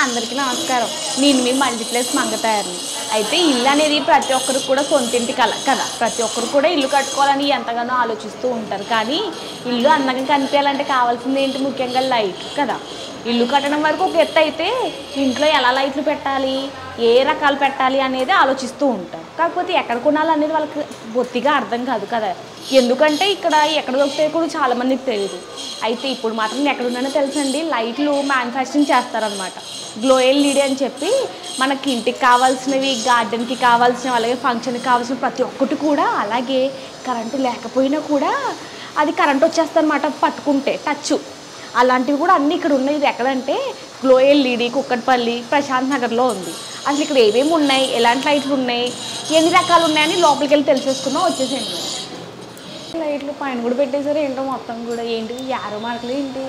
అందరికీ నమస్కారం నేను మీ మల్టీప్లెక్స్ మంగతాయారిని అయితే ఇల్లు అనేది ప్రతి ఒక్కరికి కూడా సొంతింటి కల కదా ప్రతి ఒక్కరు కూడా ఇల్లు కట్టుకోవాలని ఎంతగానో ఆలోచిస్తూ ఉంటారు కానీ ఇల్లు అందంగా కనిపించాలంటే కావాల్సింది ఏంటి ముఖ్యంగా లైట్ కదా ఇల్లు కట్టడం వరకు ఒక ఎత్తు అయితే ఇంట్లో ఎలా లైట్లు పెట్టాలి ఏ రకాలు పెట్టాలి అనేది ఆలోచిస్తూ ఉంటారు కాకపోతే ఎక్కడ కొనాలి అనేది వాళ్ళకి బొత్తిగా అర్థం కాదు కదా ఎందుకంటే ఇక్కడ ఎక్కడ దొరుకుతాయి కూడా చాలా మందికి తెలియదు అయితే ఇప్పుడు మాత్రం నేను ఎక్కడ ఉన్నానో తెలుసండి లైట్లు మ్యానుఫ్యాక్చరింగ్ చేస్తారనమాట గ్లో ఎల్ఈడి అని చెప్పి మనకి ఇంటికి కావాల్సినవి గార్డెన్కి కావాల్సినవి అలాగే ఫంక్షన్కి కావాల్సిన ప్రతి ఒక్కటి కూడా అలాగే కరెంటు లేకపోయినా కూడా అది కరెంట్ వచ్చేస్తారనమాట పట్టుకుంటే టచ్ అలాంటివి కూడా అన్నీ ఇక్కడ ఉన్నాయి ఇది ఎక్కడంటే గ్లో ఎల్ఈడి కుక్కట్పల్లి ప్రశాంత్ నగర్లో ఉంది అసలు ఇక్కడ ఏమేమి ఉన్నాయి ఎలాంటి లైట్లు ఉన్నాయి ఎన్ని రకాలు ఉన్నాయని లోపలికి వెళ్ళి తెలిసేసుకుందాం వచ్చేసేయండి లైట్లు పైన కూడా పెట్టేశారు ఏంటో మొత్తం కూడా ఏంటి యారో మార్కులు ఏంటి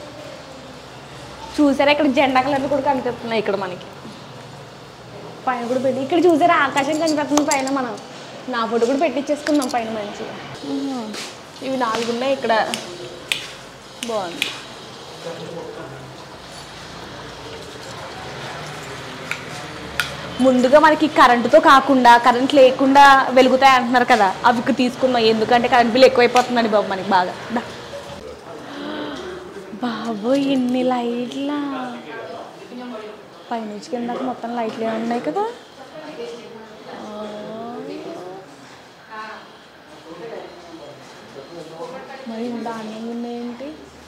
చూసారా ఇక్కడ జెండా కలర్లు కూడా కనిపిస్తున్నాయి ఇక్కడ మనకి పైన కూడా పెట్టి ఇక్కడ చూసారా ఆకాశం కనిపిస్తుంది పైన మనం నా ఫోటో కూడా పెట్టించేసుకుందాం పైన మంచిగా ఉహు. ఇవి నాలుగు ఉన్నాయి ఇక్కడ బాగుంది ముందుగా మనకి కరెంటుతో కాకుండా కరెంట్ లేకుండా వెలుగుతాయి అంటున్నారు కదా అవి ఇక్కడ తీసుకున్నాం ఎందుకంటే కరెంట్ బిల్ ఎక్కువైపోతుందని బాబు మనకి బాగా దా. బాబు ఎన్ని లైట్లా పైనుంచి కిందకి మొత్తం లైట్లు ఏమి ఉన్నాయి కదా ఆ. మరి ఇంత అందంగా ఉన్నాయేంటి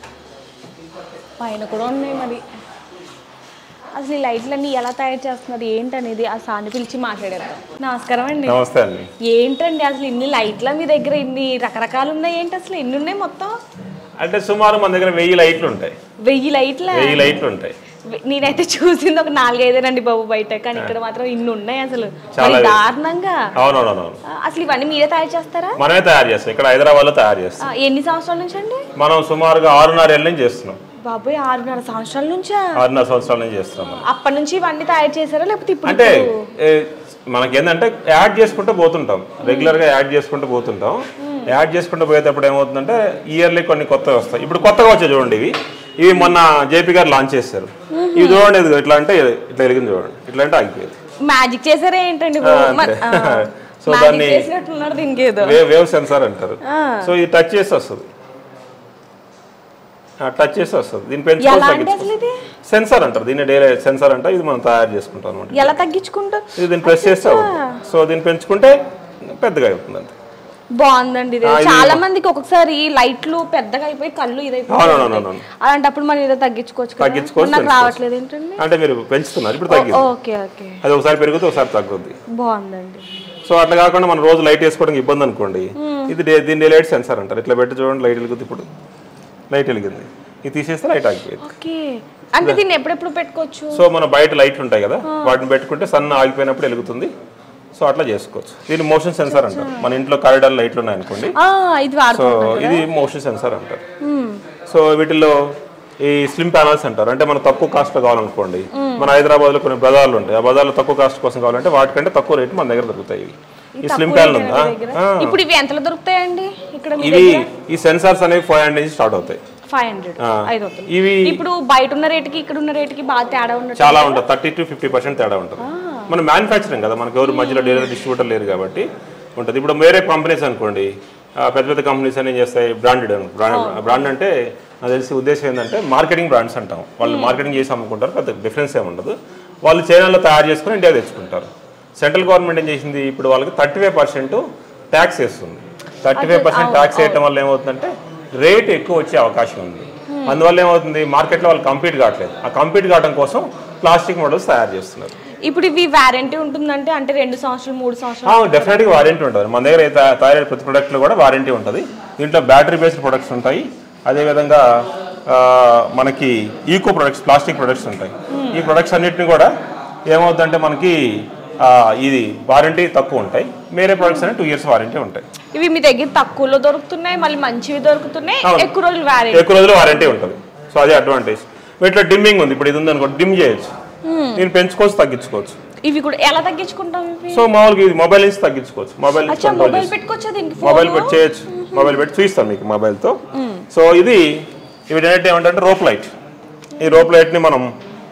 పైన కూడా ఉన్నాయి మరి అసలు ఈ లైట్లన్నీ ఎలా తయారు చేస్తున్నారు ఏంటనేది ఆ సాని పిలిచి మాట్లాడేద్దాం నమస్కారం అండి నమస్తే అండి ఏంటండి అసలు ఇన్ని లైట్ల మీ దగ్గర ఇన్ని రకరకాలు ఉన్నాయి ఏంటి అసలు ఎన్ని ఉన్నాయి మొత్తం అంటే సుమారు మన దగ్గర వెయ్యి లైట్లు ఉంటాయి వెయ్యి లైట్ల వెయ్యి లైట్లు ఉంటాయి నేనైతే చూసింది ఒక నాలుగైదేనండి బాబు బయట కానీ ఇక్కడ మాత్రం ఇన్ని ఉన్నాయి అసలు చాలా మరి వే- దారుణంగా అవునవునవును ఆ, అసలు ఇవన్నీ మీరే తయారు చేస్తారా మనమే తయారు చేస్తాం ఇక్కడ హైదరాబాద్ లో తయారు చేస్తాం ఆ, ఎన్ని సంవత్సరాల నుంచి అండి మనం సుమారుగా ఆరున్నర ఏళ్ళ నుంచి చేస్తున్నాం బాబోయ్ ఆరున్నర సంవత్సరాల నుంచా ఆరున్నర సంవత్సరాల నుంచి చేస్తున్నాం మనం అప్పటి నుంచి ఇవన్నీ తయారు చేశారా లేకపోతే ఇప్పుడు అంటే ఇప్పుడు? ఏ, మనకేందంటే యాడ్ చేసుకుంటూ పోతుంటాం రెగ్యులర్ గా యాడ్ చేసుకుంటూ పోతుంటాం యాడ్ చేసుకుంటూ పోయేటప్పుడు ఏమవుతుందంటే ఇయర్లీ కొన్ని కొత్తవి వస్తాయి ఇప్పుడు కొత్తగా వచ్చాయి చూడండి ఇవి ఇవి మొన్న జేపీ గారు లాంచ్ చేశారు ఇవి చూడండి ఇదిగో ఇట్లా అంటే ఇట్లా వెలిగింది చూడండి ఇట్లా అంటే ఆగిపోయేది మ్యాజిక్ చేశారా ఏంటండి ఆ, అంతే. సో దాన్ని- చేసినట్టున్నారు దీనికి ఏదో వేవ్ వేవ్ సెన్సార్ అంటారు ఆ. సో ఇది టచ్ చేసి వస్తుంది టచ్ చేసి వస్తుంది దీన్ని ఎలా పెంచుకోవచ్చు అంటే అసలు తగ్గించుకోవచ్చు ఇది సెన్సార్ అంటారు దీన్ని డైలీ సెన్సార్ అంట ఇది మనం తయారు చేసుకుంటాం అనమాట ఎలా తగ్గించుకుంటా ఇది దీన్ని ప్రెస్ చేస్తే అవుతుంది సో దీన్ని పెంచుకుంటే పెద్దగా అవుతుంది అంతే బాగుందండి ఇది ఆ, ఇది- చాలా మందికి ఒక్కొక్కసారి లైట్లు పెద్దగా అయిపోయి కళ్ళు ఇదైపోయి అవునవునవును అలాంటప్పుడు మనం ఏదో తగ్గించుకోవచ్చు కదా. తగ్గించుకోవచ్చు, మరి నాకు పెంచుకోవచ్చు. రావట్లేదు ఏంటండి అంటే మీరు పెంచుతున్నారు ఇప్పుడు తగ్గింది ఓకే ఓకే అది ఒకసారి పెరుగుతుంది ఒకసారి తగ్గుద్ది బాగుందండి సో అట్లా కాకుండా మనం రోజు లైట్ వేసుకోవడానికి ఇబ్బంది అనుకోండి ఇది డే- దీన్ని లైట్ సెన్సార్ అంటారు ఇట్లా పెట్టి చూడండి లైట్ వెలుగుతుంది ఇప్పుడు లైట్ వెలిగింది ఇది తీసేస్తే లైట్ ఆగిపోయింది ఓకే అంటే దీన్ని ఎప్పుడెప్పుడు పెట్టుకోవచ్చు సో మన బయట లైట్లు ఉంటాయి కదా వాటిని పెట్టుకుంటే సన్ ఆగిపోయినప్పుడు వెలుగుతుంది సో అట్లా చేసుకోవచ్చు దీన్ని మోషన్ సెన్సార్ అంటారు మన ఇంట్లో కారిడార్ లైట్లు ఉన్నాయి అనుకోండి ఆ, ఇది సో వాడుకో ఇది మోషన్ సెన్సార్ అంటారు సో వీటిల్లో ఈ స్లిమ్ ప్యానల్స్ అంటారు అంటే మనం తక్కువ కాస్ట్ లో కావాలనుకోండి మన హైదరాబాద్ లో కొన్ని బజార్లు ఉంటాయి ఆ బజార్లో తక్కువ కాస్ట్ కోసం కావాలంటే వాటికంటే తక్కువ రేటు మన దగ్గర దొరుకుతాయి ఇవి ఈ స్లిమ్ ప్యానల్ ఉందా ఆ. ఇప్పుడు ఇవి ఎంతలో దొరుకుతాయండి ఇక్కడ మీ ఇవి ఈ సెన్సార్స్ అనేవి ఫైవ్ హండ్రెడ్ నుంచి స్టార్ట్ అవుతాయి ఫైవ్ హండ్రెడ్ ఆ. ఐదు వందలు ఇవి ఇప్పుడు బయట ఉన్న రేటుకి ఇక్కడ ఉన్న రేటుకి బాగా తేడా ఉన్నట్టు చాలా ఉంటుంది థర్టీ టు ఫిఫ్టీ పర్సెంట్ తేడా ఉంటుంది మన మ్యానుఫ్యాక్చరింగ్ కదా మనకు ఎవరు మధ్యలో డీలర్ డిస్ట్రిబ్యూటర్ లేరు కాబట్టి ఉంటుంది ఇప్పుడు వేరే కంపెనీస్ అనుకోండి ఆ, పెద్ద పెద్ద కంపెనీస్ అని ఏం చేస్తాయి బ్రాండెడ్ బ్రాండ్ బ్రాండ్ అంటే నాకు తెలిసి ఉద్దేశం ఏంటంటే మార్కెటింగ్ బ్రాండ్స్ అంటాం వాళ్ళు మార్కెటింగ్ చేసి అమ్ముకుంటారు పెద్ద డిఫరెన్స్ ఏమి ఉండదు వాళ్ళు చైనాలో తయారు చేసుకుని ఇండియా తెచ్చుకుంటారు సెంట్రల్ గవర్నమెంట్ ఏం చేసింది ఇప్పుడు వాళ్ళకి థర్టీ ఫైవ్ పర్సెంట్ ట్యాక్స్ వేస్తుంది థర్టీ ఫైవ్ పర్సెంట్ ట్యాక్స్ వేయటం వల్ల ఏమవుతుందంటే రేట్ ఎక్కువ వచ్చే అవకాశం ఉంది అందువల్ల ఏమవుతుంది మార్కెట్లో వాళ్ళు కంపీట్ కావట్లేదు ఆ కంపీట్ కావడం కోసం ప్లాస్టిక్ మోడల్స్ తయారు చేస్తున్నారు ఇప్పుడు ఇవి వారంటీ ఉంటుందంటే అంటే రెండు సంవత్సరాలు మూడు సంవత్సరాలు డెఫినెట్గా వారంటీ ఉంటుంది మన దగ్గర అయితే తయారయ్యే ప్రతి ప్రొడక్ట్లో కూడా వారంటీ ఉంటుంది దీంట్లో బ్యాటరీ బేస్డ్ ప్రొడక్ట్స్ ఉంటాయి అదేవిధంగా ఆ, మనకి ఈకో ప్రొడక్ట్స్ ప్లాస్టిక్ ప్రొడక్ట్స్ ఉంటాయి ఈ ప్రొడక్ట్స్ అన్నిటిని కూడా ఏమవుతుందంటే మనకి ఆ, ఇది వారంటీ తక్కువ ఉంటాయి వేరే ప్రొడక్ట్స్ అనేవి టూ ఇయర్స్ వారంటీ ఉంటాయి ఇవి మీ దగ్గర తక్కువలో దొరుకుతున్నాయి మళ్ళీ మంచివి దొరుకుతున్నాయి అవును. ఎక్కువ రోజులు వారంటీ ఎక్కువ రోజులు వారంటీ ఉంటుంది సో అదే అడ్వాంటేజ్ వీటిలో డిమ్మింగ్ ఉంది ఇప్పుడు ఇది ఉంది అనుకో డిమ్ చేయొచ్చు నేను పెంచుకోవచ్చు తగ్గించుకోవచ్చు ఇవి కూడా ఎలా తగ్గించుకుంటాం ఇవి సో మామూలుగా ఇది మొబైల్ నుంచి తగ్గించుకోవచ్చు మొబైల్ నుంచి అచ్చా కంట్రోల్ మొబైల్ చేసి పెట్టుకోవచ్చా దీనికి మొబైల్ phone? పెట్టి చేయొచ్చు మొబైల్ పెట్టి చూపిస్తాను మీకు మొబైల్తో సో ఇది ఇవి ఏంటంటే ఏమంటే రోప్ లైట్ ఈ రోప్ లైట్ని మనం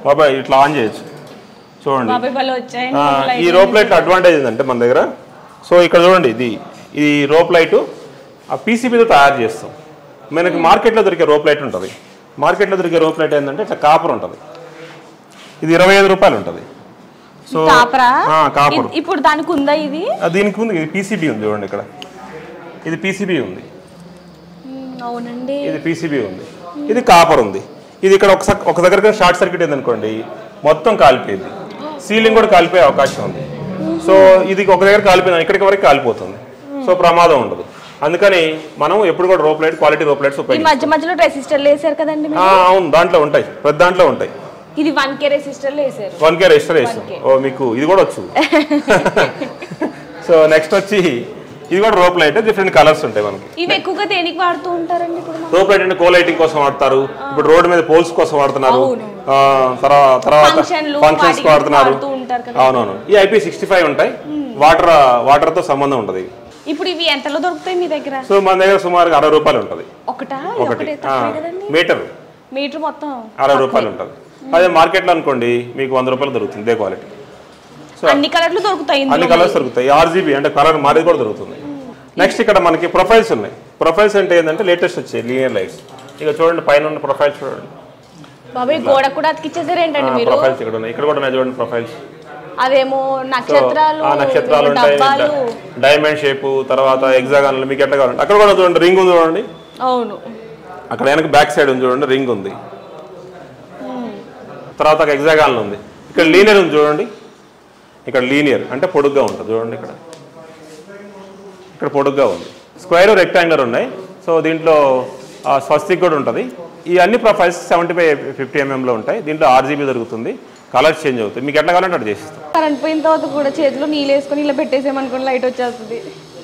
బాబాయ్ ఇట్లా ఆన్ చేయొచ్చు చూడండి బాబాయ్ వాళ్ళు వచ్చాయండి ఆ, బాబాయ్ ఈ light రోప్ లైట్ అడ్వాంటేజ్ ఏంటంటే మన దగ్గర సో ఇక్కడ చూడండి ఇది ఈ రోప్ లైట్ ఆ పీసీబీతో తయారు చేస్తాం మనకి మార్కెట్లో దొరికే రోప్ లైట్ ఉంటుంది మార్కెట్లో దొరికే రోప్ లైట్ ఏంటంటే ఇట్లా కాపర్ ఉంటుంది ఇది ఇరవై ఐదు రూపాయలు ఉంటుంది సో కాపరా ఆ, కాపర్ ఇ- ఇప్పుడు దానికి ఉందా ఇది ఆ, దీనికి ఉంది ఇది పీసీబీ ఉంది చూడండి ఇక్కడ ఇది పీసీబీ ఉంది ఉమ్, అవునండి ఇది పీసీబీ ఉంది ఇది కాపర్ ఉంది ఇది ఇక్కడ ఒక సక్- ఒక దగ్గర షార్ట్ సర్క్యూట్ అయింది అనుకోండి మొత్తం కాలిపోయింది సీలింగ్ కూడా కాలిపోయే అవకాశం ఉంది సో ఇది ఒక దగ్గర కాలిపోయింది ఇక్కడికి వరకు కాలిపోతుంది సో ప్రమాదం ఉండదు అందుకని మనం ఎప్పుడు కూడా rope light quality rope lights ఈ ఉపయోగిస్తాం మధ్య మధ్యలో రెసిస్టర్లు వేసారు కదండి మీరు? ఆ, అవును దాంట్లో ఉంటాయి ప్రతి దాంట్లో ఉంటాయి ఇది వన్ కే రెసిస్టర్లు వేసారు వన్ కే రిజిస్టర్ వేస్తాం ఓ మీకు ఇది కూడా వచ్చు సో నెక్స్ట్ వచ్చి ఇది కూడా రోప్ లైట్ డిఫరెంట్ కలర్స్ ఉంటాయి మనకి ఇవి ఎక్కువగా దేనికి వాడుతూ ఉంటారండి ఇప్పుడు మనం? రోప్ లైట్ అంటే కో లైటింగ్ కోసం వాడతారు ఇప్పుడు రోడ్డు మీద పోల్స్ కోసం వాడుతున్నారు అవును. ఆ, తర్వా- తర్వాత ఫంక్షన్లు, ఫంక్షన్స్ వాటికి వాడుతున్నారు వాడుతూ ఉంటారు కదా. అవునవును ఈ ఐపీ సిక్స్టీ ఫైవ్ ఉంటాయి వాటర్ వాటర్ తో సంబంధం ఉంటుంది ఇప్పుడు ఇవి ఎంతలో దొరుకుతాయి మీ దగ్గర సో మన దగ్గర సుమారుగా అరవై రూపాయలు ఉంటుంది ఒకటా ఒకటి ఒకటే తక్కువే కదండి మీటర్ మీటర్ మొత్తం అరవై రూపాయలు ఉంటుంది అదే మార్కెట్లో అనుకోండి మీకు వంద రూపాయలు దొరుకుతుంది ఇదే క్వాలిటీ సో అన్ని కలర్లు దొరుకుతాయి అన్ని ఇందులో కలర్స్ దొరుకుతాయి ఆర్జీబీ అంటే కలర్ మారేది కూడా దొరుకుతుంది నెక్స్ట్ ఇక్కడ మనకి ప్రొఫైల్స్ ఉన్నాయి ప్రొఫైల్స్ అంటే ఏంటంటే లేటెస్ట్ వచ్చాయి లీనియర్ లైట్స్ ఇక చూడండి పైన ఉన్న ప్రొఫైల్స్ చూడండి బాబాయ్ గోడ కూడా అతికిచ్చేసారు ఏంటండి మీరు ప్రొఫైల్స్ ఇక్కడ ఉన్నాయి ఇక్కడ కూడా ఉన్నాయి చూడండి ప్రొఫైల్స్ అదేమో నక్షత్రాలు ఆ నక్షత్రాలు ఉంటాయి డబ్బాలు డైమండ్ షేప్ తర్వాత ఎగ్జాగాన్లు మీకు ఎట్లా కావాలంటే అక్కడ కూడా చూడండి రింగ్ ఉంది చూడండి అవును అక్కడ వెనక బ్యాక్ సైడ్ ఉంది చూడండి రింగ్ ఉంది తర్వాత ఒక ఎగ్జాగాన్లు ఉంది ఇక్కడ లీనియర్ ఉంది చూడండి ఇక్కడ లీనియర్ అంటే పొడుగ్గా ఉంటుంది చూడండి ఇక్కడ ఇక్కడ పొడుగ్గా ఉంది స్క్వేర్ రెక్టాంగులర్ ఉన్నాయి సో దీంట్లో ఆ, స్వస్తిక్ కూడా ఉంటుంది ఈ అన్ని ప్రొఫైల్స్ సెవెంటీ ఫైవ్ ఫిఫ్టీ ఎంఎంలో ఉంటాయి దీంట్లో ఆర్జీబీ దొరుకుతుంది కలర్స్ చేంజ్ అవుతాయి మీకు ఎట్లా కావాలంటే అట్లా చేసిస్తాం కరెంట్ పోయిన తర్వాత కూడా చేతిలో నీళ్ళు వేసుకొని ఇలా పెట్టేసామనుకోండి లైట్ వచ్చేస్తుంది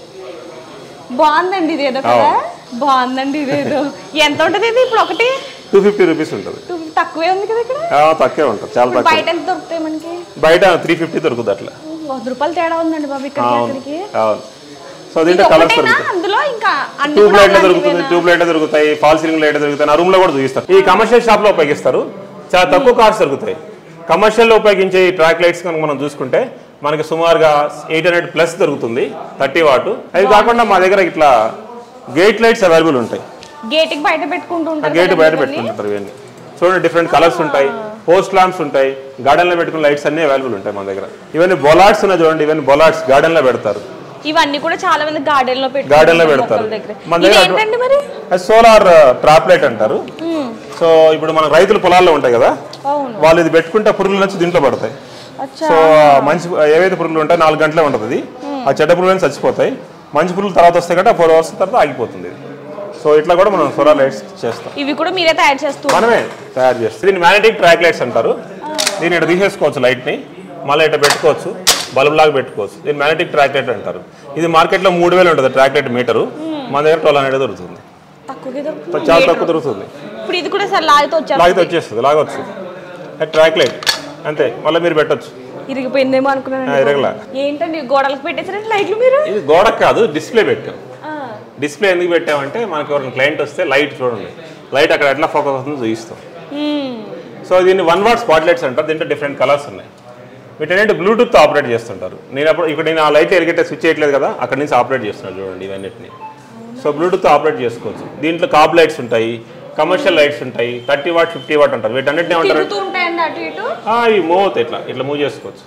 బాగుందండి ఇదేదో కదా బాగుందండి ఇదేదో ఎంత ఉంటుంది ఇది ఇప్పుడు ఒకటి టూ ఫిఫ్టీ రూపీస్ ఉంటుంది టూ తక్కువే ఉంది కదా ఇక్కడ ఆ, తక్కువే ఉంటుంది చాలా ఇప్పుడు తక్కువ బయట ఎంత దొరుకుతాయి మనకి బయట త్రీ ఫిఫ్టీ దొరుకుతుంది అట్లా వంద రూపాయలు తేడా ఉందండి బాబు ఇక్కడ అవును అక్కడికి అవును సో ఇది దీంట్లో కలర్స్ ఒకటేనా దొరుకుతాయి అందులో ఇంకా అన్ని ట్యూబ్ కూడా లైట్ దొరుకుతుంది అలాంటివేనా? ట్యూబ్ లైట్ దొరుకుతాయి ఫాల్ సీలింగ్ లైట్ దొరుకుతాయి నా రూమ్ లో కూడా చూపిస్తారు ఈ కమర్షియల్ షాప్ లో ఉపయోగిస్తారు చాలా తక్కువ కార్స్ దొరుకుతాయి కమర్షియల్ లో ఉపయోగించే ఈ ట్రాక్ లైట్స్ కనుక మనం చూసుకుంటే మనకి సుమారుగా ఎయిట్ హండ్రెడ్ ప్లస్ దొరుకుతుంది థర్టీ వాట్ అవి కాకుండా మా దగ్గర ఇట్లా గేట్ లైట్స్ అవైలబుల్ ఉంటాయి గేట్కి బయట పెట్టుకుంటూ ఉంటారు గేట్ కదండి బయట ఇవన్నీ. పెట్టుకుంటారు ఇవన్నీ చూడండి డిఫరెంట్ కలర్స్ ఉంటాయి పోస్ట్ ల్యాంప్స్ ఉంటాయి గార్డెన్ లో పెట్టుకున్న లైట్స్ అన్ని అవైలబుల్ ఉంటాయి మన దగ్గర ఇవన్నీ బొలాట్స్ ఉన్నాయి చూడండి ఇవన్నీ బొలాట్స్ గార్డెన్ లో పెడతారు ఇవన్నీ కూడా చాలా మంది గార్డెన్ లో పెట్టుకుంటారు గార్డెన్ లో మొక్కల పెడతారు దగ్గర మన ఇది దగ్గర ఏంటండి మరి అది సోలార్ ట్రాప్ లైట్ అంటారు సో ఇప్పుడు మన రైతులు పొలాల్లో ఉంటాయి కదా అవును వాళ్ళు ఇది పెట్టుకుంటే పురుగులు వచ్చి దీంట్లో పడతాయి అచ్చా సో ఆ మంచి ఏవైతే పురుగులు ఉంటాయి నాలుగు గంటలే ఉంటుంది అది ఆ చెడ్డ పురుగులు చచ్చిపోతాయి మంచి పురుగులు తర్వాత వస్తాయి కాబట్టి ఫోర్ అవర్స్ తర్వాత ఆగిపోతుంది ఇది సో ఇట్లా కూడా మనం సోలార్ లైట్స్ చేస్తాం ఇవి కూడా మీరే తయారు చేస్తూ మనమే తయారు చేస్తాం దీన్ని మ్యాగ్నెటిక్ ట్రాక్ లైట్స్ అంటారు దీన్ని ఇక్కడ తీసేసుకోవచ్చు లైట్ని మళ్ళీ ఇట్లా పెట్టుకోవచ్చు బల్బ్ లాగా పెట్టుకోవచ్చు దీన్ని మ్యాగ్నెటిక్ ట్రాక్ లైట్ అంటారు ఇది మార్కెట్లో మూడు వేలు ఉంటుంది ట్రాక్ లైట్ మీటరు మన దగ్గర ట్వెల్వ్ హండ్రెడ్ దొరుకుతుంది తక్కువగా దొరుకుతుంది. చాలా తక్కువ దొరుకుతుంది ఇప్పుడు ఇది కూడా సార్ లాగితే వచ్చారు లాగితే వచ్చేస్తుంది లాగొచ్చు ట్రాక్ లైట్ అంతే మళ్ళీ మీరు పెట్టొచ్చు ఇరిగిపోయిందేమో ఆ, అనుకున్నాను ఇరగలా ఏంటండి గోడలకు పెట్టేసారంటే లైట్లు మీరు ఇది గోడకు కాదు డిస్ప్లే పెట్టాం ఆ, డిస్ప్లే ఎందుకు పెట్టామంటే మనకి ఎవరైనా క్లయింట్ వస్తే లైట్ చూడండి లైట్ అక్కడ ఎట్లా ఫోకస్ అవుతుందో చూపిస్తాం మ్మ్. సో దీన్ని వన్ వాట్ స్పాట్ లైట్స్ అంటారు దీంట్లో డిఫరెంట్ కలర్స్ ఉన్నాయి వీటన్నిటి బ్లూటూత్ ఆపరేట్ చేస్తుంటారు నేను అప్పుడు ఇక్కడ నేను ఆ లైట్ ఎలిగేటే స్విచ్ చేయట్లేదు కదా అక్కడ నుంచి ఆపరేట్ చేస్తున్నాను చూడండి ఇవన్నిటిని సో బ్లూటూత్ ఆపరేట్ చేసుకోవచ్చు దీంట్లో కాప్ లైట్స్ ఉంటాయి కమర్షియల్ లైట్స్ ఉంటాయి థర్టీ వాట్ ఫిఫ్టీ వాట్ అంటారు వీటన్నిటిని ఏమంటారు తిరుగుతూ ఉంటాయండి అటు ఇటు ఆ, ఇవి మూవ్ అవుతాయి ఇట్లా ఇట్లా మూవ్ చేసుకోవచ్చు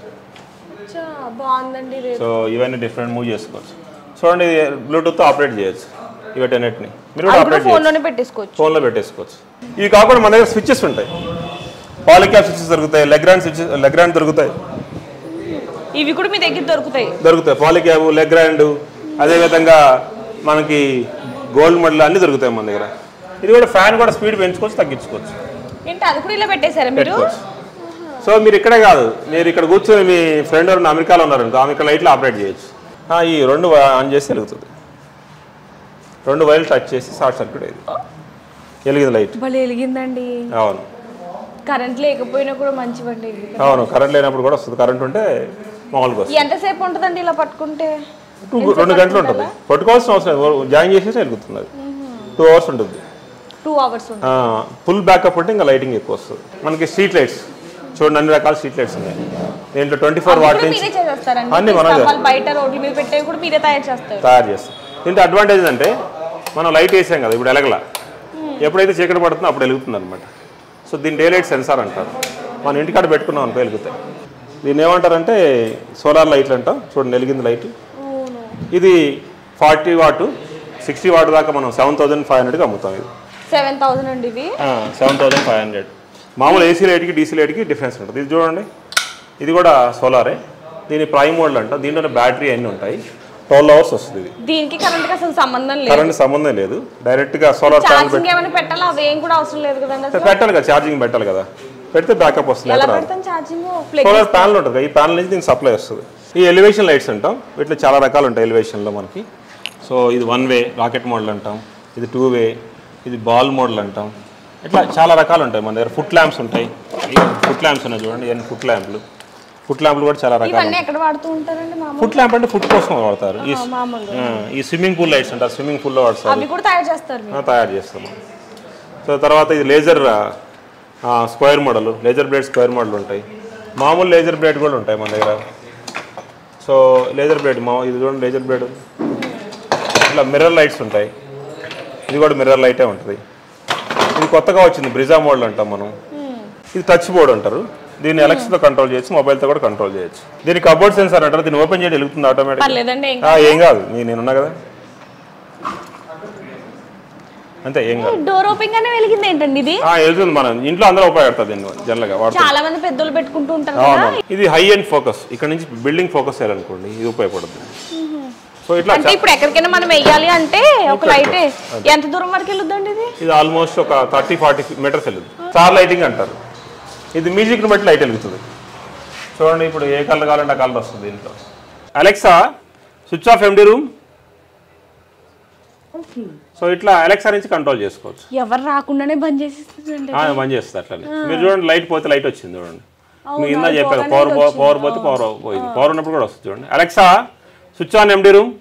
చా, బాగుందండి ఇది సో ఇవన్నీ డిఫరెంట్ మూవ్ చేసుకోవచ్చు చూడండి బ్లూటూత్ ఆపరేట్ చేయొచ్చు వీటన్నిటిని మీరు కూడా అది కూడా ఆపరేట్ ఫోన్ చేయొచ్చు లోనే పెట్టేసుకోవచ్చు ఫోన్లో పెట్టేసుకోవచ్చు ఇవి కాకుండా మన దగ్గర స్విచ్చెస్ ఉంటాయి పాలిక్యాప్ స్విచ్చెస్ దొరుకుతాయి లెగ్రాండ్ స్విచ్చెస్ లెగ్రాండ్ దొరుకుతాయి ఇవి కూడా మీ దగ్గర దొరుకుతాయి దొరుకుతాయి పాలిక్యాబ్ లెగ్రాండ్ అదేవిధంగా మనకి గోల్డ్ మెడల్ అన్నీ దొరుకుతాయి మన దగ్గర ఇది కూడా ఫ్యాన్ కూడా స్పీడ్ పెంచుకోవచ్చు తగ్గించుకోవచ్చు ఏంటి అది కూడా ఇలా పెట్టేశారా మీరు పెట్టుకోవచ్చు సో మీరు ఇక్కడే కాదు మీరు ఇక్కడ కూర్చొని మీ ఫ్రెండ్ ఎవరైనా అమెరికాలో ఉన్నారు ఆమె ఇక్కడ లైట్లు ఆపరేట్ చేయొచ్చు ఆ, ఈ రెండు వ- ఆన్ చేసి వెలుగుతుంది రెండు వైర్లు టచ్ చేసి షార్ట్ సర్క్యూట్ అయింది వెలిగింది లైట్ భలే వెలిగిందండి అవును కరెంట్ లేకపోయినా కూడా మంచివండి ఇవి. అవును కరెంట్ లేనప్పుడు కూడా వస్తుంది కరెంట్ ఉంటే మామూలుగా వస్తుంది ఎంతసేపు ఉంటుందండి ఇలా పట్టుకుంటే టూ రెండు గంటలు ఉంటుంది పట్టుకోవాల్సిన అవసరం లేదు జాయిన్ చేసేసి వెలుగుతుంది అది టూ అవర్స్ ఉంటుంది టూ అవర్స్ ఉంటుంది ఫుల్ బ్యాకప్ ఉంటే ఇంకా లైటింగ్ ఎక్కువ వస్తుంది మనకి స్ట్రీట్ లైట్స్ చూడండి అన్ని రకాల స్ట్రీట్ లైట్స్ ఉన్నాయి దీంట్లో ట్వంటీ ఫోర్ వాట్ కూడా నుంచి మీరే చేసేస్తారండి అన్ని ఈ మనమే స్తంభాలు బయట రోడ్ల మీద పెట్టేవి కూడా మీరే తయారు చేస్తారు తయారు చేస్తాం దీంట్లో అడ్వాంటేజ్ అంటే మనం లైట్ వేసాం కదా ఇప్పుడు ఎలగల ఎప్పుడైతే చీకటి పడుతుందో అప్పుడు వెలుగుతుంది అనమాట సో దీని డే లైట్ సెన్సార్ అంటారు మన ఇంటికాడ పెట్టుకున్నాం అనుకో వెలుగుతాయి దీన్ని ఏమంటారంటే సోలార్ లైట్లు అంటాం చూడండి వెలిగింది లైట్ ఇది ఫార్టీ వాట్ సిక్స్టీ వాట్ దాకా మనం సెవెన్ థౌసండ్ ఫైవ్ హండ్రెడ్కి అమ్ముతాం ఇది సెవెన్ థౌసండ్ అండి ఇవి సెవెన్ థౌసండ్ ఫైవ్ హండ్రెడ్ మామూలు ఏసీ లైట్కి డీసీ లైట్కి డిఫరెన్స్ ఉంటుంది ఇది చూడండి ఇది కూడా సోలారే దీని ప్రైమ్ మోడల్ అంట దీంట్లో బ్యాటరీ అన్నీ ఉంటాయి ట్వెల్వ్ అవర్స్ వస్తుంది ఇది దీనికి కరెంట్ కి అసలు సంబంధం లేదు కరెంట్ సంబంధం లేదు డైరెక్ట్గా సోలార్ ప్యానల్ ఛార్జింగ్ ఏమైనా పెట్టాలా అవి ఏం కూడా అవసరం లేదు కదండి అసలు పెట్టాలి కదా ఛార్జింగ్ పెట్టాలి కదా పెడితే బ్యాకప్ వస్తుంది ఎలా లేకపోతే రాదు. పెడతాం ఛార్జింగ్ ప్లగ్ సోలార్ ప్యానల్ ఉంటుంది కదా, ఈ ప్యానల్ నుంచి దీనికి సప్లై వస్తుంది ఈ ఎలివేషన్ లైట్స్ అంటాం వీటిలో చాలా రకాలు ఉంటాయి ఎలివేషన్లో మనకి సో ఇది వన్ వే రాకెట్ మోడల్ అంటాం ఇది టూ వే ఇది బాల్ మోడల్ అంటాం ఇట్లా చాలా రకాలు ఉంటాయి మన దగ్గర ఫుట్ ల్యాంప్స్ ఉంటాయి ఫుట్ ల్యాంప్స్ ఉన్నాయి చూడండి ఇవన్నీ ఫుట్ ల్యాంప్లు ఫుట్ ల్యాంప్లు కూడా చాలా రకాలు ఇవన్నీ ఎక్కడ వాడుతూ ఉంటారండి మామూలు ఫుట్ ల్యాంప్ అంటే ఫుట్ కోసం వాడతారు ఈ మామూలుగా ఆ, ఈ స్విమ్మింగ్ పూల్ లైట్స్ అంటారు స్విమ్మింగ్ పూల్లో వాడతారు అవి కూడా తయారు చేస్తారు మీరు ఆ, తయారు చేస్తాము సో తర్వాత ఇది laser square model laser blade square model ఉంటాయి మామూలు లేజర్ బ్లేడ్ కూడా ఉంటాయి మన దగ్గర సో లేజర్ బ్లేడ్ మా ఇది చూడండి లేజర్ బ్లేడ్ ఇట్లా మిర్రర్ లైట్స్ ఉంటాయి ఇది కూడా మిర్రర్ లైటే ఉంటుంది ఇది కొత్తగా వచ్చింది బ్రిజా మోడల్ అంటాం మనం ఇది టచ్ బోర్డ్ అంటారు దీన్ని ఎలక్ట్రిక్తో కంట్రోల్ చేయొచ్చు మొబైల్తో కూడా కంట్రోల్ చేయొచ్చు దీనికి కబోర్డ్ సెన్సార్ అంటారు దీన్ని ఓపెన్ చేయడం వెలుగుతుంది ఆటోమేటిక్ పర్లేదండి ఏం ఏం కాదు నేను నేనున్నా కదా అంతే ఏం కాదు డోర్ ఓపెన్ గానే వెలిగింది ఏంటండి ఇది ఆ, వెళ్తుంది మనం ఇంట్లో అందరూ ఉపయోగపడుతుంది దీన్ని జనరల్గా వాడుతుంది చాలా మంది పెద్దోళ్ళు పెట్టుకుంటూ ఉంటారు కదా అవును ఇది హై అండ్ ఫోకస్ ఇక్కడ నుంచి బిల్డింగ్ ఫోకస్ చేయాలనుకోండి ఇది ఉపయోగపడుతుంది సో ఇట్లా అంటే ఇప్పుడు ఎక్కడికైనా మనం వెయ్యాలి అంటే ఒక లైట్ ఎంత దూరం వరకు వెళ్ళొద్దండి ఇది ఇది ఆల్మోస్ట్ ఒక థర్టీ ఫార్టీ మీటర్స్ వెళ్తుంది స్టార్ లైటింగ్ అంటారు ఇది మ్యూజిక్ని బట్టి లైట్ వెలుగుతుంది చూడండి ఇప్పుడు ఏ కలర్ కావాలంటే ఆ కలర్ వస్తుంది దీంట్లో Alexa switch off and the room so ఇట్లా అలెక్సా నుంచి కంట్రోల్ చేసుకోవచ్చు ఎవరు రాకుండానే బంద్ చేసేస్తుందండి ఆ, బంద్ చేస్తుంది అట్లనే మీరు చూడండి లైట్ పోతే లైట్ వచ్చింది చూడండి మీకు ఇందా చెప్పారు పవర్ పవర్ పోతే పవర్ పోయింది పవర్ ఉన్నప్పుడు కూడా వస్తుంది చూడండి Alexa switch on and the room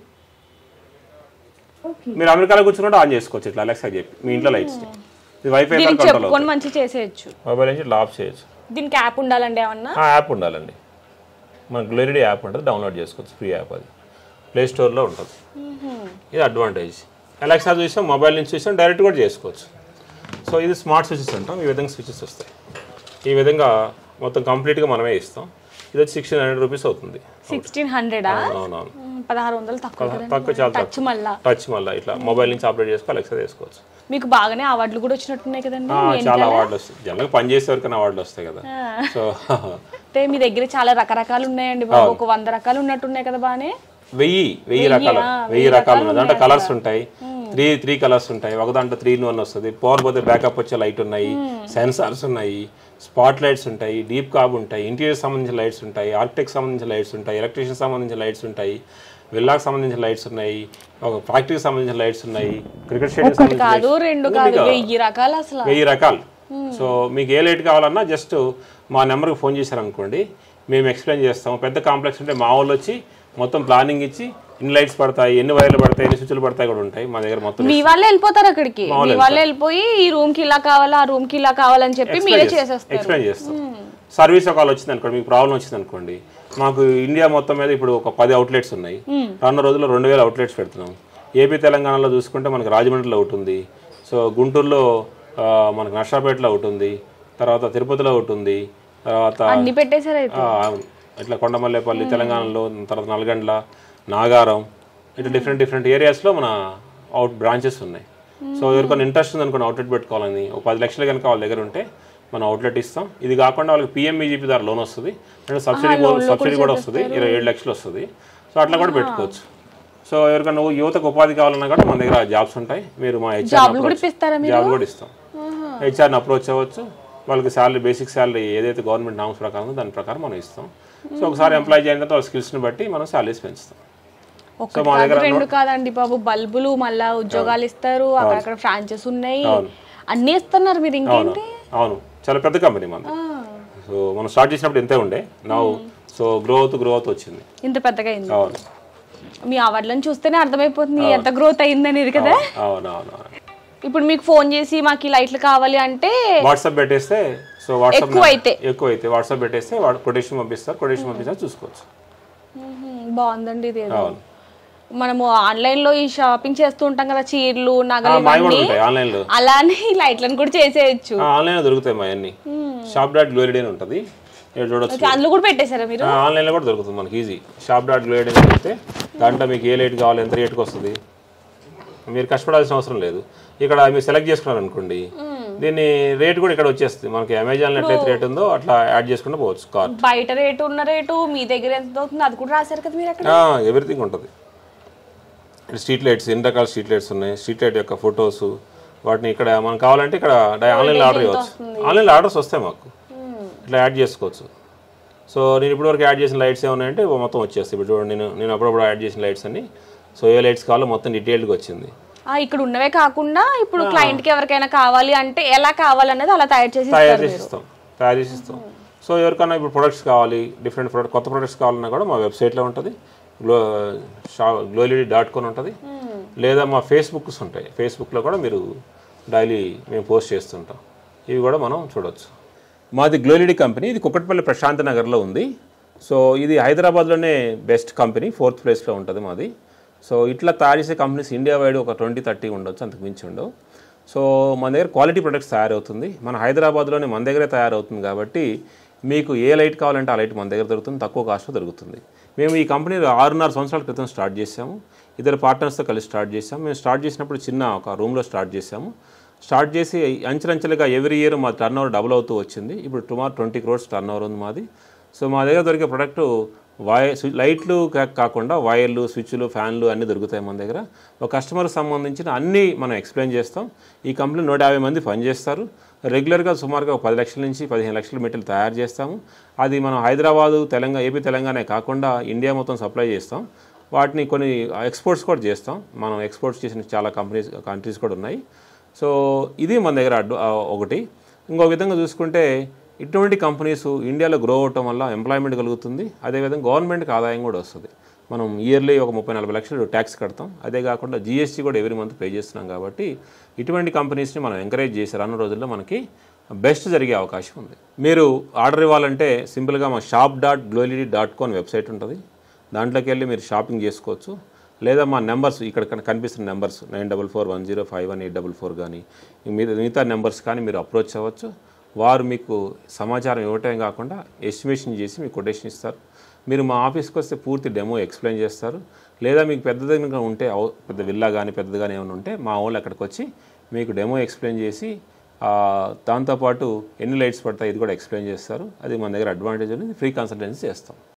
మీరు అమెరికాలో కూర్చున్నట్టు ఆన్ చేసుకోవచ్చు ఇట్లా అలెక్సా చెప్పి మీ ఇంట్లో లైట్స్ ఇది వైఫై దీనికి కంట్రోల్ చెప్పుకొని అవుతుంది మంచి చేసేయచ్చు మొబైల్ నుంచి ఇట్లా ఆఫ్ చేయొచ్చు దీనికి యాప్ ఉండాలండి ఏమన్నా ఆ యాప్ ఉండాలండి మన గ్లోరిటీ యాప్ ఉంటుంది డౌన్లోడ్ చేసుకోవచ్చు ఫ్రీ యాప్ అది ప్లే స్టోర్లో ఉంటుంది ఇది అడ్వాంటేజ్ అలెక్సా చూసాం మొబైల్ నుంచి చూసాం డైరెక్ట్ కూడా చేసుకోవచ్చు సో ఇది స్మార్ట్ స్విచెస్ అంటాం ఈ విధంగా స్విచెస్ వస్తాయి ఈ విధంగా మొత్తం కంప్లీట్గా మనమే ఇస్తాం ఇది వచ్చి సిక్స్టీన్ హండ్రెడ్ రూపీస్ అవుతుంది సిక్స్టీన్ హండ్రెడా అవునవును పదహారు వందలు తక్కువ కదండి. తక్కువ చాలా టచ్ తక్కువ మళ్ళా టచ్ మళ్ళీ ఇట్లా మొబైల్ నుంచి ఆపరేట్ చేసుకో అలెక్సా చేసుకోవచ్చు మీకు బాగానే అవార్డులు కూడా వచ్చినట్టున్నాయి కదండి ఆ, చాలా అవార్డులు వస్తాయి జనరల్గా పని చేసే వరకు అవార్డులు వస్తాయి కదా సో అంటే మీ దగ్గర చాలా రకరకాలు ఉన్నాయండి బాబు ఒక వంద రకాలు ఉన్నట్టున్నాయి కదా బానే వెయ్యి వెయ్యి రకాలు వెయ్యి రకాలు ఉన్నాయి దాంట్లో కలర్స్ ఉంటాయి త్రీ త్రీ కలర్స్ ఉంటాయి ఒక దాంట్లో త్రీ ఇన్ వన్ వస్తుంది పవర్ పోతే బ్యాకప్ వచ్చే లైట్ ఉన్నాయి సెన్సార్స్ ఉన్నాయి స్పాట్ లైట్స్ ఉంటాయి డీప్ కాబ్ ఉంటాయి ఇంటీరియర్ సంబంధించిన లైట్స్ ఉంటాయి ఆర్కిటెక్ట్ సంబంధించిన లైట్స్ ఉంటాయి ఎలక్ట్రీషియన్ సంబంధించిన లైట్స్ ఉంటాయి విల్లాకి సంబంధించిన లైట్స్ ఉన్నాయి ఒక ఫ్యాక్టరీకి సంబంధించిన లైట్స్ ఉన్నాయి క్రికెట్ స్టేడియం సంబంధించిన కాదు lights. రెండు కాదు వెయ్యి రకాలు అసలు వెయ్యి రకాలు సో మీకు ఏ లైట్ కావాలన్నా జస్ట్ మా నెంబర్కి ఫోన్ చేశారనుకోండి మేము ఎక్స్ప్లెయిన్ చేస్తాం పెద్ద కాంప్లెక్స్ ఉంటే మా వాళ్ళు వచ్చి మొత్తం ప్లానింగ్ ఇచ్చి ఎన్ని లైట్స్ పడతాయి ఎన్ని వైర్లు పడతాయి ఎన్ని స్విచ్లు పడతాయి కూడా ఉంటాయి మా దగ్గర మొత్తం మీ వాళ్ళే వెళ్ళిపోతారు అక్కడికి మీ వాళ్ళే వెళ్ళిపోయి ఈ రూమ్ కి ఇలా కావాలా ఆ రూమ్ కి ఇలా కావాలని చెప్పి మీరే చేసేస్తారు ఎక్స్ప్లెయిన్ చేస్తాం సర్వీస్ ఒక వచ్చింది అనుకోండి మీకు ప్రాబ్లం వచ్చింది అనుకోండి మాకు ఇండియా మొత్తం మీద ఇప్పుడు ఒక పది అవుట్లెట్స్ ఉన్నాయి రానున్న రోజుల్లో రెండు వేల అవుట్లెట్స్ పెడుతున్నాం ఏపీ తెలంగాణలో చూసుకుంటే మనకు రాజమండ్రిలో ఒకటి ఉంది సో గుంటూరులో ఆ, మనకు నర్సాపేటలో ఒకటి ఉంది తర్వాత తిరుపతిలో ఒకటి ఉంది తర్వాత అన్ని పెట్టేశారు అయితే ఆ, అవును. ఇట్లా కొండమల్లేపల్లి తెలంగాణలో తర్వాత నల్గండ్ల నాగారం ఇట్లా డిఫరెంట్ డిఫరెంట్ ఏరియాస్లో మన అవుట్ బ్రాంచెస్ ఉన్నాయి సో ఎవరికొన్ని ఇంట్రెస్ట్ ఉంది అనుకోండి అవుట్లెట్ పెట్టుకోవాలని ఒక పది లక్షలు కనుక వాళ్ళ దగ్గర ఉంటే మనం అవుట్లెట్ ఇస్తాం ఇది కాకుండా వాళ్ళకి పిఎంఈజీపీ ద్వారా లోన్ వస్తుంది అంటే సబ్సిడీ సబ్సిడీ కూడా వస్తుంది ఇరవై ఏడు లక్షలు వస్తుంది సో అట్లా కూడా పెట్టుకోవచ్చు సో ఎవరికైనా యువతకు ఉపాధి కావాలన్నా కూడా మన దగ్గర జాబ్స్ ఉంటాయి మీరు మా జాబ్లు కూడా హెచ్ఆర్ ఇప్పిస్తారా మీరు జాబ్ కూడా ఇస్తాం హెచ్ఆర్ని అప్రోచ్ అవ్వచ్చు వాళ్ళకి శాలరీ బేసిక్ శాలరీ ఏదైతే గవర్నమెంట్ నామ్స్ ప్రకారం ఉందో దాని ప్రకారం మనం ఇస్తాం సో ఒకసారి ఎంప్లాయ్ చేసిన తర్వాత వాళ్ళ స్కిల్స్ని బట్టి మనం శాలరీస్ పెంచుతాం ఒకటి కాదు రెండు కాదండి బాబు బల్బులు మళ్ళా ఉద్యోగాలు ఇస్తారు అక్కడక్కడ ఫ్రాంచెస్ ఉన్నాయి అన్ని ఇస్తున్నారు మీరు ఇంకేంటి అవును చాలా పెద్ద కంపెనీ మనది సో మనం స్టార్ట్ చేసినప్పుడు ఇంతే ఉండే నా సో గ్రోత్ గ్రోత్ వచ్చింది ఇంత పెద్దగా అయింది అవును మీ అవార్డులను చూస్తేనే అర్థమైపోతుంది ఎంత గ్రోత్ అయింది అనేది కదా అవును అవును అవును ఇప్పుడు మీకు ఫోన్ చేసి మాకు ఈ లైట్లు కావాలి అంటే వాట్సాప్ పెట్టేస్తే సో సో వాట్సాప్ ఎక్కువ అయితే ఎక్కువ అయితే వాట్సాప్ పెట్టేస్తే వాడు కొటేషన్ పంపిస్తారు కొటేషన్ పంపిస్తారు చూసుకోవచ్చు మ్మ్. బాగుందండి ఇది ఏదో. అవును మనము ఆన్లైన్ లో ఈ షాపింగ్ చేస్తూ ఉంటాం కదా చీరలు ఆ, నగలు మావి కూడా ఇవన్నీ ఉంటాయి ఆన్లైన్లో అలానే ఈ లైట్లను కూడా చేసేయచ్చు ఆన్లైన్లో దొరుకుతాయి మా అన్ని షాప్ డాట్ గ్లోరీ అని ఉంటుంది ఇక్కడ చూడొచ్చు అందులో కూడా పెట్టేశారా మీరు ఆ, ఆన్లైన్లో కూడా దొరుకుతుంది మనకి ఈజీ షాప్ డాట్ గ్లోరీ అని చెప్తే దాంట్లో మీకు ఏ లైట్ కావాలి ఎంత రేట్కి వస్తుంది మీరు కష్టపడాల్సిన అవసరం లేదు ఇక్కడ మీరు సెలెక్ట్ చేసుకున్నారు అనుకోండి దీన్ని రేట్ కూడా ఇక్కడ వచ్చేస్తుంది మనకి అమెజాన్లో ఎట్లయితే రేట్ ఉందో అట్లా యాడ్ చేసుకుంటూ పోవచ్చు కార్ బయట రేటు ఉన్న రేటు మీ దగ్గర ఎంత అవుతుంది అది కూడా రాశారు కదా మీరు అక్కడ ఎవ్రీథింగ్ ఉంటుంది ఇక్కడ స్ట్రీట్ లైట్స్ ఎన్ని రకాల స్ట్రీట్ లైట్స్ ఉన్నాయి స్ట్రీట్ లైట్ యొక్క ఫొటోస్ వాటిని ఇక్కడ మనకు కావాలంటే ఇక్కడ ఆన్లైన్లో ఆర్డర్ ఇవ్వచ్చు ఆన్లైన్లో ఆర్డర్స్ వస్తాయి మాకు ఇట్లా యాడ్ చేసుకోవచ్చు సో నేను ఇప్పటివరకు యాడ్ చేసిన లైట్స్ ఏమున్నాయంటే ఇవి మొత్తం వచ్చేస్తాయి ఇప్పుడు చూడండి నేను నేను అప్పుడప్పుడు యాడ్ చేసిన లైట్స్ అన్ని సో ఏ లైట్స్ కావాలో మొత్తం డీటెయిల్డ్గా వచ్చింది ఆ, ఇక్కడ ఉన్నవే కాకుండా ఇప్పుడు క్లయింట్ కి ఎవరికైనా కావాలి అంటే ఎలా కావాలనేది అలా తయారు చేసి తయారు చేసి ఇస్తాం తయారు చేసి ఇస్తాం సో ఎవరికైనా ఇప్పుడు ప్రొడక్ట్స్ కావాలి డిఫరెంట్ ప్రొడక్ట్ కొత్త ప్రొడక్ట్స్ కావాలన్నా కూడా మా వెబ్సైట్లో ఉంటుంది గ్లో షా గ్లోలిడీ డాట్ కాన్ ఉంటుంది లేదా మా ఫేస్బుక్స్ ఉంటాయి ఫేస్బుక్లో కూడా మీరు డైలీ మేము పోస్ట్ చేస్తుంటాం ఇవి కూడా మనం చూడొచ్చు మాది గ్లోలిడీ కంపెనీ ఇది కుక్కట్పల్లి ప్రశాంత్ నగర్లో ఉంది సో ఇది హైదరాబాద్లోనే బెస్ట్ కంపెనీ ఫోర్త్ ప్లేస్లో ఉంటుంది మాది సో ఇట్లా తయారు చేసే కంపెనీస్ ఇండియా వైడ్ ఒక ట్వంటీ థర్టీ ఉండొచ్చు అంతకు మించి ఉండవు సో మన దగ్గర క్వాలిటీ ప్రొడక్ట్స్ తయారవుతుంది మన హైదరాబాద్లోనే మన దగ్గరే తయారవుతుంది కాబట్టి మీకు ఏ లైట్ కావాలంటే ఆ లైట్ మన దగ్గర దొరుకుతుంది తక్కువ కాస్ట్లో దొరుకుతుంది మేము ఈ కంపెనీ ఆరున్నర సంవత్సరాల క్రితం స్టార్ట్ చేసాము ఇద్దరు పార్ట్నర్స్తో కలిసి స్టార్ట్ చేసాము మేము స్టార్ట్ చేసినప్పుడు చిన్న ఒక రూమ్లో స్టార్ట్ చేసాము స్టార్ట్ చేసి అంచెలంచెలుగా ఎవ్రీ ఇయర్ మా టర్న్ ఓవర్ డబుల్ అవుతూ వచ్చింది ఇప్పుడు tomorrow twenty crores turnover ఉంది మాది సో మా దగ్గర దొరికే ప్రొడక్ట్ వాయ స్వి- లైట్లు కా- కాకుండా వైర్లు స్విచ్లు ఫ్యాన్లు అన్నీ దొరుకుతాయి మన దగ్గర ఒక కస్టమర్కి సంబంధించిన అన్నీ మనం ఎక్స్ప్లెయిన్ చేస్తాం ఈ కంపెనీ నూట యాభై మంది పనిచేస్తారు రెగ్యులర్గా సుమారుగా ఒక పది లక్షల నుంచి పదిహేను లక్షల మెటీరియల్ తయారు చేస్తాము అది మనం హైదరాబాదు తెలంగాణ ఏపీ తెలంగాణ కాకుండా ఇండియా మొత్తం సప్లై చేస్తాం వాటిని కొన్ని ఎక్స్పోర్ట్స్ కూడా చేస్తాం మనం ఎక్స్పోర్ట్స్ చేసిన చాలా కంపెనీస్ కంట్రీస్ కూడా ఉన్నాయి సో ఇది మన దగ్గర అడ్డు ఆ, ఒకటి ఇంకో విధంగా చూసుకుంటే ఇటువంటి కంపెనీస్ ఇండియాలో గ్రో అవటం వల్ల ఎంప్లాయ్మెంట్ కలుగుతుంది అదేవిధంగా గవర్నమెంట్కి ఆదాయం కూడా వస్తుంది మనం ఇయర్లీ ఒక ముప్పై నలభై లక్షలు ట్యాక్స్ కడతాం అదే కాకుండా జిఎస్టీ కూడా ఎవ్రీ మంత్ పే చేస్తున్నాం కాబట్టి ఇటువంటి కంపెనీస్ని మనం ఎంకరేజ్ చేసి రానున్న రోజుల్లో మనకి బెస్ట్ జరిగే అవకాశం ఉంది మీరు ఆర్డర్ ఇవ్వాలంటే సింపుల్గా మా షాప్ డాట్ గ్లోలిడీ డాట్ కాన్ వెబ్సైట్ ఉంటుంది దాంట్లోకి వెళ్ళి మీరు షాపింగ్ చేసుకోవచ్చు లేదా మా నెంబర్స్ ఇక్కడ కన- కనిపిస్తున్న numbers nine double four one zero five one eight double four కానీ మిగతా మిగతా నెంబర్స్ కానీ మీరు అప్రోచ్ అవ్వచ్చు వారు మీకు సమాచారం ఇవ్వటమే కాకుండా ఎస్టిమేషన్ చేసి మీకు కొటేషన్ ఇస్తారు మీరు మా ఆఫీస్కి వస్తే పూర్తి డెమో ఎక్స్ప్లెయిన్ చేస్తారు లేదా మీకు పెద్దదిగా ఉంటే అవ- పెద్ద విల్లా కానీ పెద్దది కానీ ఏమైనా ఉంటే మా వాళ్ళు అక్కడికి వచ్చి మీకు డెమో ఎక్స్ప్లెయిన్ చేసి ఆ, దాంతోపాటు ఎన్ని లైట్స్ పడతాయి ఇది కూడా ఎక్స్ప్లెయిన్ చేస్తారు అది మన దగ్గర అడ్వాంటేజ్ ఉంది ఫ్రీ కన్సల్టెన్సీ చేస్తాం